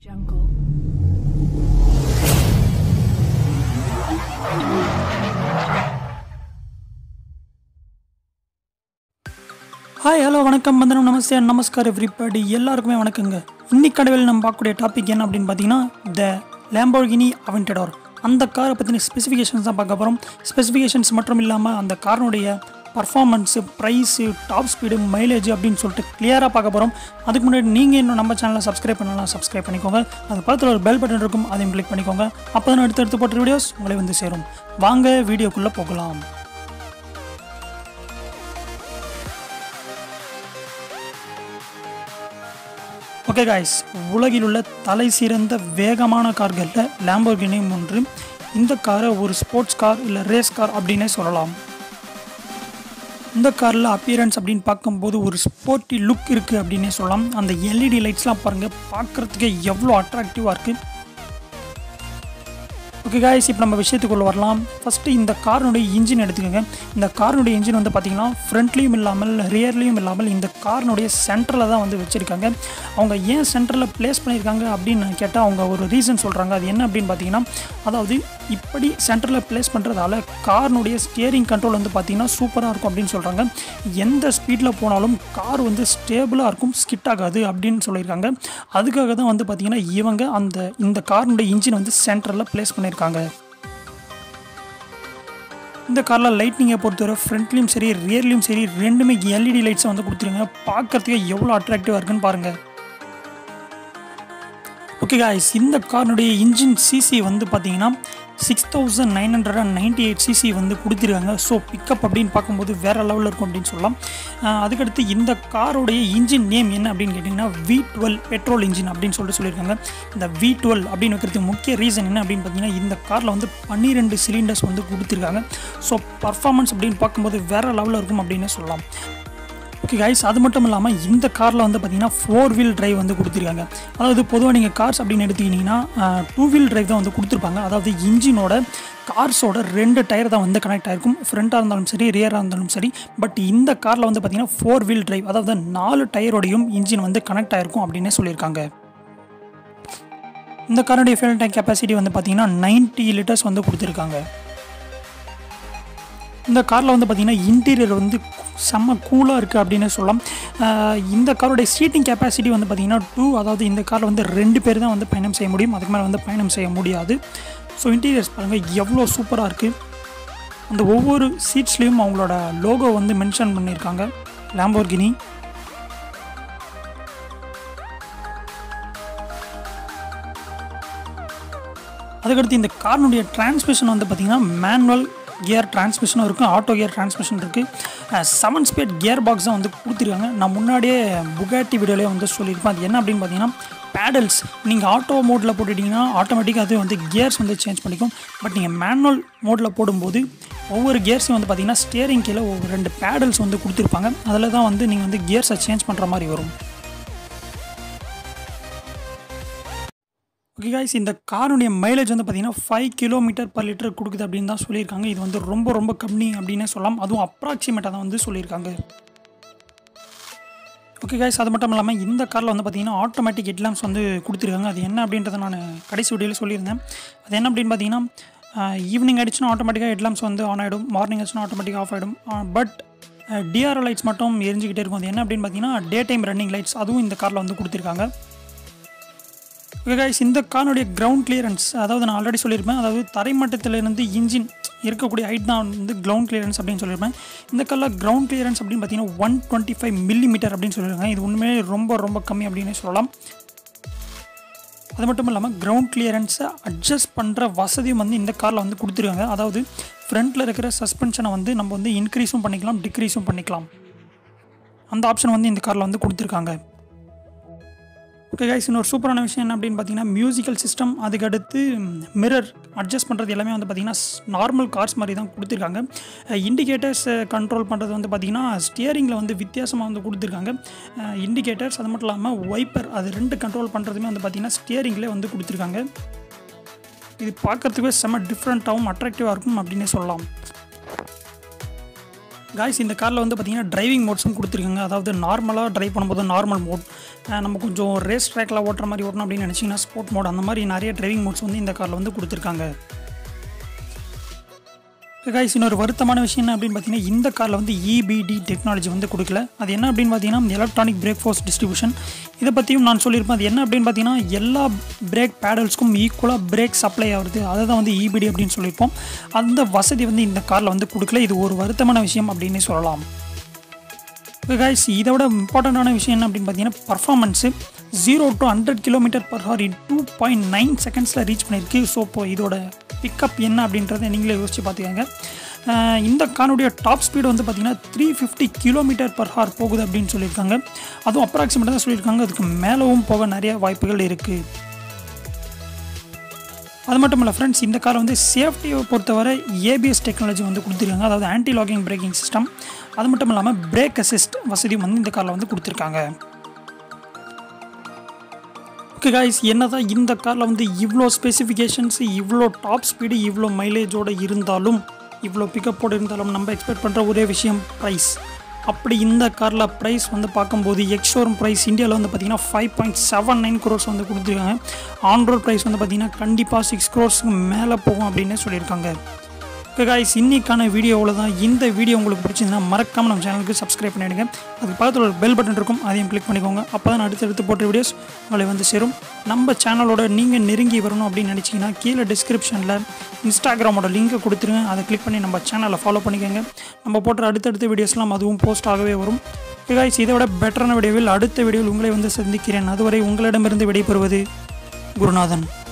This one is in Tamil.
jungle. ஹாய் ஹலோ வணக்கம் வந்தனம் நமஸ்தே நமஸ்கார் எவ்ரிபடி எல்லாருக்குமே வணக்கங்க இன்னைக்கு கடவில் நம்ம பார்க்கக்கூடிய டாபிக் என்ன அப்படின்னு பார்த்தீங்கன்னா த லேம்போர்கினி அவென்டடார் அந்த காரை பற்றின ஸ்பெசிஃபிகேஷன்ஸ் தான் பார்க்க போகிறோம் ஸ்பெசிஃபிகேஷன்ஸ் மட்டும் இல்லாமல் அந்த காரினுடைய performance price top speed mileage அப்படின்னு சொல்லிட்டு கிளியராக பார்க்க போகிறோம் அதுக்கு முன்னாடி நீங்கள் இன்னும் நம்ம சேனலை சப்ஸ்கிரைப் பண்ணலாம் சப்ஸ்கிரைப் பண்ணிக்கோங்க அது பக்கத்தில் ஒரு பெல் பட்டன் இருக்கும் அதையும் கிளிக் பண்ணிக்கோங்க அப்போ தான் அடுத்து எடுத்து போட்ட வீடியோஸ் உங்களை வந்து சேரும் வாங்க வீடியோக்குள்ளே போகலாம் ஓகே காய்ஸ் உலகில் உள்ள தலை சிறந்த வேகமான கார்களில் லேம்போர்கினியும் ஒன்று இந்த காரை ஒரு ஸ்போர்ட்ஸ் கார் இல்லை ரேஸ் கார் அப்படின்னே சொல்லலாம் இந்த காரில் அப்பியரன்ஸ் அப்படின்னு பார்க்கும்போது ஒரு ஸ்போர்ட்டி லுக் இருக்குது அப்படின்னே சொல்லலாம் அந்த எல்இடி லைட்ஸ்லாம் பாருங்கள் பார்க்குறதுக்கே எவ்வளோ அட்ராக்டிவாக இருக்குது ஓகே காய்ஸ் இப்போ நம்ம விஷயத்துக்குள்ள வரலாம் ஃபஸ்ட்டு இந்த காரினுடைய இன்ஜின் எடுத்துக்கோங்க இந்த காரினுடைய இன்ஜின் வந்து பார்த்திங்கன்னா ஃப்ரண்ட்லேயும் இல்லாமல் ரியர்லேயும் இல்லாமல் இந்த காரினுடைய சென்டரில் தான் வந்து வச்சுருக்காங்க அவங்க ஏன் சென்டரில் ப்ளேஸ் பண்ணியிருக்காங்க அப்படின்னு கேட்டால் அவங்க ஒரு ரீசன் சொல்கிறாங்க அது என்ன அப்படின்னு பார்த்தீங்கன்னா அதாவது இப்படி சென்டரில் ப்ளேஸ் பண்ணுறதால காரினுடைய ஸ்டியரிங் கண்ட்ரோல் வந்து பார்த்திங்கன்னா சூப்பராக இருக்கும் அப்படின்னு சொல்கிறாங்க எந்த ஸ்பீடில் போனாலும் கார் வந்து ஸ்டேபிளாக இருக்கும் ஸ்கிட் ஆகாது அப்படின்னு சொல்லியிருக்காங்க அதுக்காக தான் வந்து பார்த்திங்கன்னா இவங்க அந்த இந்த காரினுடைய இன்ஜின் வந்து சென்டரில் ப்ளேஸ் பண்ணியிருக்காங்க இந்த காரில் லைட்னிங்கை பொறுத்தவரை ஃப்ரண்ட்லேயும் சரி ரியர்லேயும் சரி ரெண்டுமே எல்இடி லைட்ஸை வந்து கொடுத்துருங்க பார்க்கறதுக்கு எவ்வளோ அட்ராக்டிவாக இருக்குன்னு பாருங்கள் ஓகே காய்ஸ் இந்த காரினுடைய இன்ஜின் சிசி வந்து பார்த்தீங்கன்னா six thousand nine hundred and ninety eight CC வந்து கொடுத்துருக்காங்க ஸோ பிக்கப் அப்படின்னு பார்க்கும்போது வேறு லெவலில் இருக்கும் அப்படின்னு சொல்லலாம் அஹ் அதுக்கடுத்து இந்த காரோடைய இன்ஜின் நேம் என்ன அப்படின்னு கேட்டிங்கன்னா வி டுவெல் பெட்ரோல் இன்ஜின் அப்படின்னு சொல்லிட்டு சொல்லியிருக்காங்க இந்த வி டுவெல் அப்படின்னு வைக்கிறதுக்கு முக்கிய ரீசன் என்ன அப்படின்னு பார்த்தீங்கன்னா இந்த காரில் வந்து பன்னிரெண்டு சிலிண்டர்ஸ் வந்து கொடுத்துருக்காங்க ஸோ பர்ஃபார்மன்ஸ் அப்படின்னு பார்க்கும்போது வேறு லெவலில் இருக்கும் அப்படின்னு சொல்லலாம் ஓகே கைஸ் அது மட்டும் இல்லாமல் இந்த காரில் வந்து பார்த்தீங்கன்னா ஃபோர் வீல் டிரைவ் வந்து கொடுத்துருக்காங்க அதாவது பொதுவாக நீங்கள் கார்ஸ் அப்படின்னு எடுத்துக்கிட்டிங்கன்னா டூ வீல் டிரைவ் தான் வந்து கொடுத்துருப்பாங்க அதாவது இன்ஜினோட கார்ஸோட ரெண்டு டயர் தான் வந்து கனெக்ட் ஆகிருக்கும் ஃப்ரண்ட்டாக இருந்தாலும் சரி ரியராக இருந்தாலும் சரி பட் இந்த காரில் வந்து பார்த்தீங்கன்னா ஃபோர் வீல் டிரைவ் அதாவது நாலு டயரோடையும் இன்ஜின் வந்து கனெக்ட் ஆகிருக்கும் அப்படின்னே சொல்லியிருக்காங்க இந்த காரோடைய ஃபியூல் டேங்க் கெப்பாசிட்டி வந்து பார்த்தீங்கன்னா 90 லிட்டர்ஸ் வந்து கொடுத்துருக்காங்க இந்த காரில் வந்து பார்த்திங்கன்னா இன்டீரியர் வந்து செம்ம கூலாக இருக்குது அப்படின்னு சொல்லலாம் ஆஹ் இந்த காரோடைய சீட்டிங் கெப்பாசிட்டி வந்து பார்த்திங்கன்னா டூ அதாவது இந்த காரில் வந்து ரெண்டு பேர் தான் வந்து பயணம் செய்ய முடியும் அதுக்கு மேலே வந்து பயணம் செய்ய முடியாது ஸோ இன்டீரியர்ஸ் பாருங்கள் எவ்வளோ சூப்பராக இருக்குது அந்த ஒவ்வொரு சீட்ஸ்லேயும் அவங்களோட லோகோ வந்து மென்ஷன் பண்ணியிருக்காங்க லேம்போர்கினி அதுக்கடுத்து இந்த காரினுடைய டிரான்ஸ்மிஷன் வந்து பார்த்திங்கன்னா மேனுவல் கியர் டிரான்ஸ்மிஷனும் இருக்குது ஆட்டோ கியர் டிரான்ஸ்மிஷன் இருக்குது செவன் ஸ்பீட் கியர் பாக்ஸ் தான் வந்து கொடுத்துருக்காங்க நான் முன்னாடியே புகாட்டி வீடியோலேயே வந்து சொல்லியிருப்பேன் அது என்ன அப்படின்னு பார்த்தீங்கன்னா பேடல்ஸ் நீங்கள் ஆட்டோ மோடில் போட்டுட்டிங்கன்னா ஆட்டோமேட்டிக்காக அது வந்து கியர்ஸ் வந்து சேஞ்ச் பண்ணிக்கும் பட் நீங்கள் மேனுவல் மோடில் போடும்போது ஒவ்வொரு கியர்ஸையும் வந்து பார்த்தீங்கன்னா ஸ்டியரிங் கீழே ஒவ்வொரு ரெண்டு பேடல்ஸ் வந்து கொடுத்துருப்பாங்க அதில் தான் வந்து நீங்கள் வந்து கியர்ஸை சேஞ்ச் பண்ணுற மாதிரி வரும் ஓகே காய்ஸ் இந்த காருடைய மைலேஜ் வந்து பார்த்தீங்கன்னா ஃபைவ் கிலோமீட்டர் பர் லிட்டர் கொடுக்குது அப்படின்னு தான் சொல்லியிருக்காங்க இது வந்து ரொம்ப ரொம்ப கம்மி அப்படின்னே சொல்லலாம் அதுவும் அப்ராக்சிமேட்டாக தான் வந்து சொல்லியிருக்காங்க ஓகே காய்ஸ் அது மட்டும் இல்லாமல் இந்த காரில் வந்து பார்த்தீங்கன்னா ஆட்டோமேட்டிக் ஹெட்லாம்ஸ் வந்து கொடுத்துருக்காங்க அது என்ன அப்படின்றத நான் கடைசி வீடியோவில் சொல்லியிருந்தேன் அது என்ன அப்படின்னு பார்த்தீங்கன்னா ஈவினிங் ஆகிடுச்சுன்னா ஆட்டோமேட்டிக்காக ஹெட்லாம்ஸ் வந்து ஆன் ஆகிடும் மார்னிங் ஆச்சுன்னா ஆட்டோமேட்டிக்காக ஆஃப் ஆகிடும் பட் டிஆர்எல் லைட்ஸ் மட்டும் எரிஞ்சிக்கிட்டே இருக்கும் அது என்ன அப்படின்னு பார்த்தீங்கன்னா டே டைம் ரன்னிங் லைட்ஸ் அதுவும் இந்த காரில் வந்து கொடுத்துருக்காங்க ஓகே கைஸ் இந்த காருடைய கிரவுண்ட் கிளியரன்ஸ் அதாவது நான் ஆல்ரெடி சொல்லியிருப்பேன் அதாவது தரைமட்டத்திலிருந்து இன்ஜின் இருக்கக்கூடிய ஹைட் தான் வந்து கிரவுண்ட் கிளியரன்ஸ் அப்படின்னு சொல்லியிருப்பேன் இந்த காரில் கிரவுண்ட் கிளியரன்ஸ் அப்படின்னு பார்த்தீங்கன்னா one twenty five millimetre அப்படின்னு சொல்லியிருக்காங்க இது உண்மையிலே ரொம்ப ரொம்ப கம்மி அப்படின்னு சொல்லலாம் அது மட்டும் இல்லாமல் கிரவுண்ட் கிளியரன்ஸை அட்ஜஸ்ட் பண்ணுற வசதியும் வந்து இந்த காரில் வந்து கொடுத்துருக்காங்க அதாவது ஃப்ரண்ட்டில் இருக்கிற சஸ்பென்ஷனை வந்து நம்ம வந்து இன்க்ரீஸும் பண்ணிக்கலாம் டிக்ரீஸும் பண்ணிக்கலாம் அந்த ஆப்ஷன் வந்து இந்த காரில் வந்து கொடுத்துருக்காங்க ஓகே கைஸ் இன்னொரு சூப்பரான விஷயம் என்ன அப்படின்னு பார்த்தீங்கன்னா மியூசிக்கல் சிஸ்டம் அதுக்கடுத்து மிரர் அட்ஜஸ்ட் பண்ணுறது எல்லாமே வந்து பார்த்தீங்கன்னா நார்மல் கார்ஸ் மாதிரி தான் கொடுத்துருக்காங்க இண்டிகேட்டர்ஸ் கண்ட்ரோல் பண்ணுறது வந்து பார்த்தீங்கன்னா ஸ்டியரிங்கில் வந்து வித்தியாசமாக வந்து கொடுத்துருக்காங்க இண்டிகேட்டர்ஸ் அது மட்டும் இல்லாமல் வைப்பர் அது ரெண்டு கண்ட்ரோல் பண்ணுறதுமே வந்து பார்த்தீங்கன்னா ஸ்டியரிங்லேயே வந்து கொடுத்துருக்காங்க இது பார்க்குறதுக்கே செம்ம டிஃப்ரெண்ட்டாகவும் அட்ராக்டிவாக இருக்கும் அப்படின்னே சொல்லலாம் காய்ஸ் இந்த காரில் வந்து பார்த்தீங்கன்னா டிரைவிங் மோட்ஸும் கொடுத்துருக்காங்க அதாவது நார்மலாக ட்ரைவ் பண்ணும்போது நார்மல் மோட் நம்ம கொஞ்சம் ரேஸ் ட்ராக்கில் ஓட்டுற மாதிரி ஓட்டணும் அப்படின்னு நினச்சிங்கன்னா ஸ்போர்ட் மோட் அந்த மாதிரி நிறைய டிரைவிங் மோட்ஸ் வந்து இந்த காரில் வந்து கொடுத்துருக்காங்க காய்ஸ் இன்னொரு வருத்தமான விஷயம் என்ன அப்படின்னு பார்த்தீங்கன்னா இந்த காரில் வந்து இபிடி டெக்னாலஜி வந்து கொடுக்கல அது என்ன அப்படின்னு பார்த்தீங்கன்னா எலக்ட்ரானிக் பிரேக் ஃபோர்ஸ் டிஸ்ட்ரிபியூஷன் இதை பற்றியும் நான் சொல்லியிருப்பேன் அது என்ன அப்படின்னு பார்த்தீங்கன்னா எல்லா பிரேக் பேடல்ஸ்க்கும் ஈக்குவலாக பிரேக் சப்ளை ஆகுது அதை தான் வந்து இபிடி அப்படின்னு சொல்லியிருப்போம் அந்த வசதி வந்து இந்த காரில் வந்து கொடுக்கல இது ஒரு வருத்தமான விஷயம் அப்படின்னு சொல்லலாம் கைஸ் இதை விட இம்பார்ட்டண்ட்டான விஷயம் என்ன அப்படின்னு பார்த்தீங்கன்னா performance zero to hundred kilometre per hour in two point nine செகண்ட்ஸில் ரீச் பண்ணியிருக்கு ஸோ இப்போ இதோட பிக்கப் என்ன அப்படின்றத நீங்களே யோசிச்சு பார்த்துக்கோங்க அஹ் இந்த காருடைய டாப் ஸ்பீடு வந்து பார்த்தீங்கன்னா three fifty kilometre per hour போகுது அப்படின்னு சொல்லியிருக்காங்க அதுவும் அப்ராக்சிமேட்டாக தான் சொல்லியிருக்காங்க அதுக்கு மேலவும் போக நிறைய வாய்ப்புகள் இருக்குது அது மட்டும் இல்லை ஃப்ரெண்ட்ஸ் இந்த காரை வந்து சேஃப்டியை பொறுத்தவரை ஏபிஎஸ் டெக்னாலஜி வந்து கொடுத்துருக்காங்க அதாவது ஆன்டி லாக்கிங் பிரேக்கிங் சிஸ்டம் அது மட்டும் இல்லாமல் பிரேக் அசிஸ்ட் வசதியும் வந்து இந்த காரில் வந்து கொடுத்துருக்காங்க ஓகே காய்ஸ் என்ன தான் இந்த காரில் வந்து இவ்வளோ ஸ்பெசிஃபிகேஷன்ஸ் இவ்வளோ டாப் ஸ்பீடு இவ்வளோ மைலேஜோடு இருந்தாலும் இவ்வளோ பிக்கப்போடு இருந்தாலும் நம்ம எக்ஸ்பெக்ட் பண்ணுற ஒரே விஷயம் ப்ரைஸ் அப்படி இந்த காரில் ப்ரைஸ் வந்து பார்க்கும்போது எக்ஷோரூம் ப்ரைஸ் இந்தியாவில் வந்து பார்த்தீங்கன்னா five point seven nine crores வந்து கொடுத்துருக்காங்க ஆன் ரோட் ப்ரைஸ் வந்து பார்த்தீங்கன்னா கண்டிப்பாக சிக்ஸ் க்ரோர்ஸ்க்கு மேலே போகும் அப்படின்னு சொல்லியிருக்காங்க ஓகே காய்ஸ் இன்னைக்கான வீடியோவில் தான் இந்த வீடியோ உங்களுக்கு பிடிச்சிருந்தா மறக்காமல் நம்ம சேனலுக்கு சப்ஸ்கிரைப் பண்ணிவிடுங்க அதுக்கு பக்கத்தில் ஒரு பெல் பட்டன் இருக்கும் அதையும் கிளிக் பண்ணிக்கோங்க அப்போ தான் அடுத்தடுத்து போட்ட வீடியோஸ் உங்களை வந்து சேரும் நம்ம சேனலோட நீங்கள் நெருங்கி வரணும் அப்படின்னு நினச்சிங்கன்னா கீழே டிஸ்கிரிப்ஷனில் இன்ஸ்டாகிராமோட லிங்கை கொடுத்துருங்க அதை கிளிக் பண்ணி நம்ம சேனலை ஃபாலோ பண்ணிக்கோங்க நம்ம போடுற அடுத்தடுத்த வீடியோஸ்லாம் அதுவும் போஸ்ட் ஆகவே வரும் ஓகே காய்ஸ் இதை விட பெட்டரான வீடியோவில் அடுத்த வீடியோவில் உங்களை வந்து சந்திக்கிறேன் அதுவரை உங்களிடமிருந்து விடைபெறுவது குருநாதன்